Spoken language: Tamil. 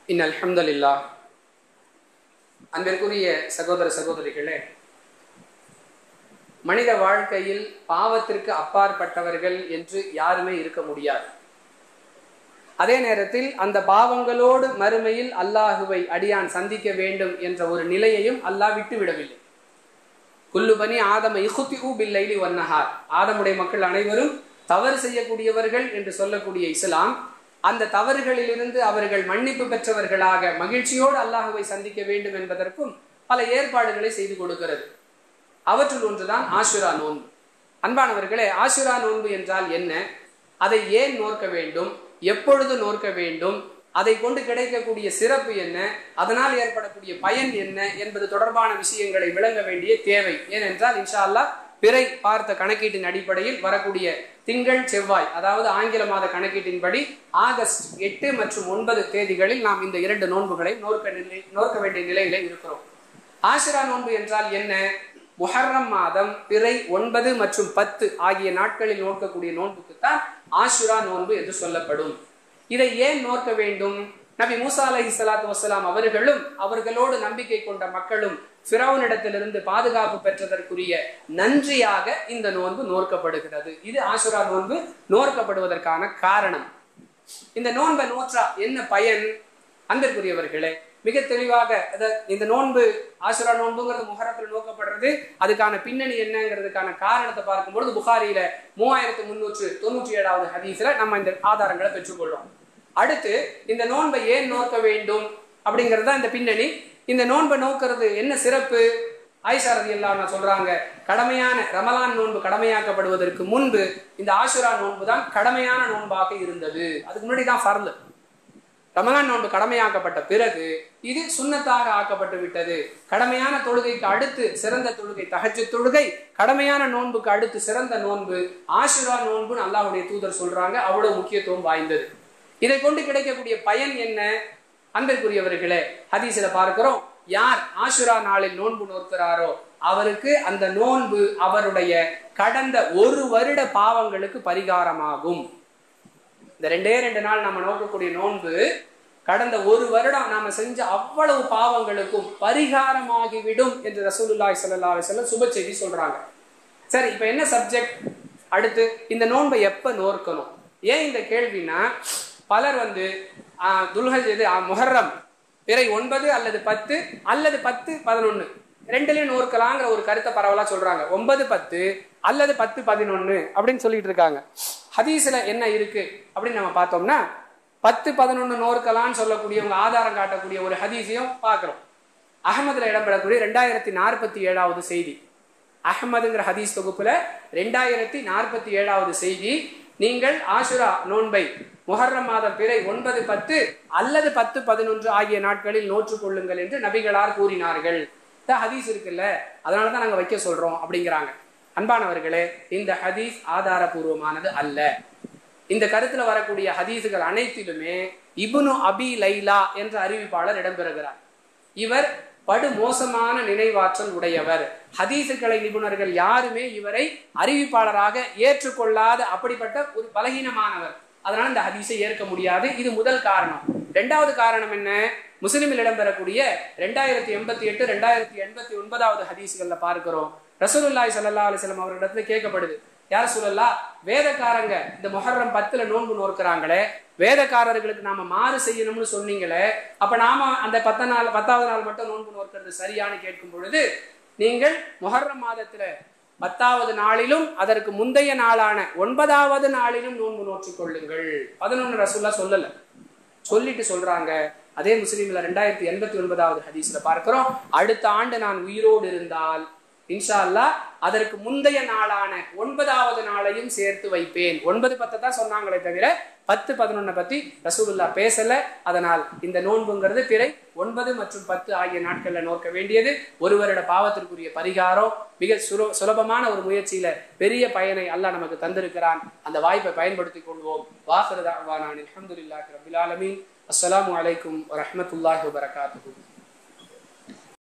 இன் அல்ஹம்துலில்லா அன்பிற்குரிய சகோதர சகோதரிகளே மனித வாழ்க்கையில் பாவத்திற்கு அப்பாற்பட்டவர்கள் என்று யாருமே இருக்க முடியாது அதே நேரத்தில் அந்த பாவங்களோடு மறுமையில் அல்லாஹுவை அடியான் சந்திக்க வேண்டும் என்ற ஒரு நிலையையும் அல்லாஹ் விட்டுவிடவில்லை குல்லுபனி ஆதம இஹுத்தி பில்லைலி ஒன்னஹார் ஆதமுடைய மக்கள் அனைவரும் தவறு செய்யக்கூடியவர்கள் என்று சொல்லக்கூடிய இஸ்லாம் அந்த தவறுகளிலிருந்து அவர்கள் மன்னிப்பு பெற்றவர்களாக மகிழ்ச்சியோடு அல்லாஹுவை சந்திக்க வேண்டும் என்பதற்கும் பல ஏற்பாடுகளை செய்து கொடுக்கிறது அவற்றுள் ஒன்றுதான் ஆசுரா நோன்பு அன்பானவர்களே ஆசுரா நோன்பு என்றால் என்ன அதை ஏன் நோக்க வேண்டும் எப்பொழுது நோக்க வேண்டும் அதை கொண்டு கிடைக்கக்கூடிய சிறப்பு என்ன அதனால் ஏற்படக்கூடிய பயன் என்ன என்பது தொடர்பான விஷயங்களை விளங்க வேண்டிய தேவை ஏனென்றால் இன்ஷா அல்லாஹ் பிறை பார்த்த கணக்கீட்டின் அடிப்படையில் வரக்கூடிய திங்கள் செவ்வாய் அதாவது ஆங்கில மாத கணக்கீட்டின்படி ஆகஸ்ட் எட்டு மற்றும் ஒன்பது தேதிகளில் நாம் இந்த இரண்டு நோன்புகளை நோக்க நிலை நோக்க வேண்டிய நிலையில இருக்கிறோம் ஆசிரா நோன்பு என்றால் என்ன முஹர்ரம் மாதம் பிறை ஒன்பது மற்றும் பத்து ஆகிய நாட்களில் நோக்கக்கூடிய நோன்புக்குத்தான் ஆசுரா நோன்பு என்று சொல்லப்படும் இதை ஏன் நோக்க வேண்டும் நபி மூசா அலஹி சலாத்து வசலாம் அவர்களும் அவர்களோடு நம்பிக்கை கொண்ட மக்களும் பிறவனிடத்திலிருந்து பாதுகாப்பு பெற்றதற்குரிய நன்றியாக இந்த நோன்பு நோக்கப்படுகிறது இது ஆசுரா நோன்பு நோக்கப்படுவதற்கான காரணம் இந்த நோன்பை நோற்றா என்ன பயன் அன்பிற்குரியவர்களே மிக தெளிவாக இந்த நோன்பு ஆசுரா நோன்புங்கிறது முகரத்தில் நோக்கப்படுறது அதுக்கான பின்னணி என்னங்கிறதுக்கான காரணத்தை பார்க்கும்பொழுது புகாரியில மூவாயிரத்து முன்னூற்று தொண்ணூற்றி ஏழாவது ஹதீஸ்ல நம்ம இந்த ஆதாரங்களை பெற்றுக்கொள்றோம் அடுத்து இந்த நோன்பை ஏன் நோக்க வேண்டும் அப்படிங்கிறது தான் இந்த பின்னணி இந்த நோன்பை நோக்கிறது என்ன சிறப்பு ஆயிஷா ரதி எல்லாம் சொல்றாங்க கடமையான ரமலான் நோன்பு கடமையாக்கப்படுவதற்கு முன்பு இந்த ஆசுரா நோன்பு தான் கடமையான நோன்பாக இருந்தது அதுக்கு முன்னாடி தான் ஃபர்லு ரமலான் நோன்பு கடமையாக்கப்பட்ட பிறகு இது சுண்ணத்தாக ஆக்கப்பட்டு விட்டது கடமையான தொழுகைக்கு அடுத்து சிறந்த தொழுகை தகச்சு தொழுகை கடமையான நோன்புக்கு அடுத்து சிறந்த நோன்பு ஆசுரா நோன்புன்னு அல்லாஹுடைய தூதர் சொல்றாங்க அவ்வளவு முக்கியத்துவம் வாய்ந்தது இதை கொண்டு கிடைக்கக்கூடிய பயன் என்ன அன்பிற்குரியவர்களே ஹதீசில பார்க்கிறோம் யார் ஆசுரா நாளில் நோன்பு நோக்கிறாரோ அவருக்கு அந்த நோன்பு அவருடைய கடந்த ஒரு வருட பாவங்களுக்கு பரிகாரமாகும் இந்த ரெண்டே ரெண்டு நாள் நம்ம நோக்கக்கூடிய நோன்பு கடந்த ஒரு வருடம் நாம செஞ்ச அவ்வளவு பாவங்களுக்கும் பரிகாரமாகிவிடும் என்று ரசூலுல்லாய் சல்லா அலிசல்லம் சுப செய்தி சொல்றாங்க சரி இப்ப என்ன சப்ஜெக்ட் அடுத்து இந்த நோன்பை எப்ப நோக்கணும் ஏன் இந்த கேள்வினா பலர் வந்து துல்ஹஜ் இது முஹர்ரம் பிறை ஒன்பது அல்லது பத்து அல்லது பத்து பதினொன்னு ரெண்டுலயும் நோக்கலாங்கிற ஒரு கருத்தை பரவலா சொல்றாங்க ஒன்பது பத்து அல்லது பத்து பதினொன்னு அப்படின்னு சொல்லிட்டு இருக்காங்க ஹதீஸ்ல என்ன இருக்கு அப்படின்னு நம்ம பார்த்தோம்னா பத்து பதினொன்னு நோர்க்கலான்னு சொல்லக்கூடியவங்க ஆதாரம் காட்டக்கூடிய ஒரு ஹதீஸையும் பார்க்கிறோம் அகமதுல இடம்பெறக்கூடிய ரெண்டாயிரத்தி நாற்பத்தி ஏழாவது செய்தி அகமதுங்கிற ஹதீஸ் தொகுப்புல ரெண்டாயிரத்தி நாற்பத்தி ஏழாவது செய்தி நீங்கள் ஆசுரா நோன்பை முஹர்ரம் மாதம் பிறை ஒன்பது பத்து அல்லது பத்து பதினொன்று ஆகிய நாட்களில் நோற்றுக் கொள்ளுங்கள் என்று நபிகளார் கூறினார்கள் ஹதீஸ் இருக்குல்ல அதனாலதான் நாங்க வைக்க சொல்றோம் அப்படிங்கிறாங்க அன்பானவர்களே இந்த ஹதீஸ் ஆதாரபூர்வமானது அல்ல இந்த கருத்துல வரக்கூடிய ஹதீஸுகள் அனைத்திலுமே இபுனு அபி லைலா என்ற அறிவிப்பாளர் இடம்பெறுகிறார் இவர் படு மோசமான நினைவாற்றல் உடையவர் ஹதீசுகளை நிபுணர்கள் யாருமே இவரை அறிவிப்பாளராக ஏற்றுக்கொள்ளாத அப்படிப்பட்ட ஒரு பலகீனமானவர் அதனால இந்த ஹதீஸை ஏற்க முடியாது இது முதல் காரணம் ரெண்டாவது காரணம் என்ன முஸ்லிமில் இடம்பெறக்கூடிய ரெண்டாயிரத்தி எண்பத்தி எட்டு ரெண்டாயிரத்தி எண்பத்தி ஒன்பதாவது ஹதீஸ்கள்ல பார்க்கிறோம் ரசூலுல்லாய் சல்லா அலிஸ்லாம் அவர்களிடத்துல கேட்கப்படுது யார் சொல்லலா வேதக்காரங்க இந்த மொஹர்ரம் பத்துல நோன்பு நோக்கிறாங்களே வேதக்காரர்களுக்கு நாம மாறு செய்யணும்னு சொன்னீங்களே அப்ப நாம அந்த பத்த நாள் பத்தாவது நாள் மட்டும் நோன்பு நோக்கிறது சரியானு கேட்கும் பொழுது நீங்கள் மொஹர்ரம் மாதத்துல பத்தாவது நாளிலும் அதற்கு முந்தைய நாளான ஒன்பதாவது நாளிலும் நோன்பு நோற்றிக் கொள்ளுங்கள் பதினொன்னு ரசூல்லா சொல்லல சொல்லிட்டு சொல்றாங்க அதே முஸ்லீம்ல ரெண்டாயிரத்தி எண்பத்தி ஒன்பதாவது ஹதீஸ்ல பார்க்கிறோம் அடுத்த ஆண்டு நான் உயிரோடு இருந்தால் இன்ஷா அல்லா அதற்கு முந்தைய நாளான ஒன்பதாவது நாளையும் சேர்த்து வைப்பேன் ஒன்பது பத்தை தான் சொன்னாங்களே தவிர பத்து பதினொன்னை பத்தி ரசூலுல்லா பேசல அதனால் இந்த நோன்புங்கிறது பிறை ஒன்பது மற்றும் பத்து ஆகிய நாட்கள்ல நோக்க வேண்டியது ஒரு வருட பாவத்திற்குரிய பரிகாரம் மிக சுல சுலபமான ஒரு முயற்சியில பெரிய பயனை அல்லாஹ் நமக்கு தந்திருக்கிறான் அந்த வாய்ப்பை பயன்படுத்திக் கொள்வோம் வாசரதாவானான் அலமதுல்லாஹி ரபில் ஆலமீன் அஸ்ஸலாமு அலைக்கும் வரஹமத்துல்லாஹி வபரகாத்துஹு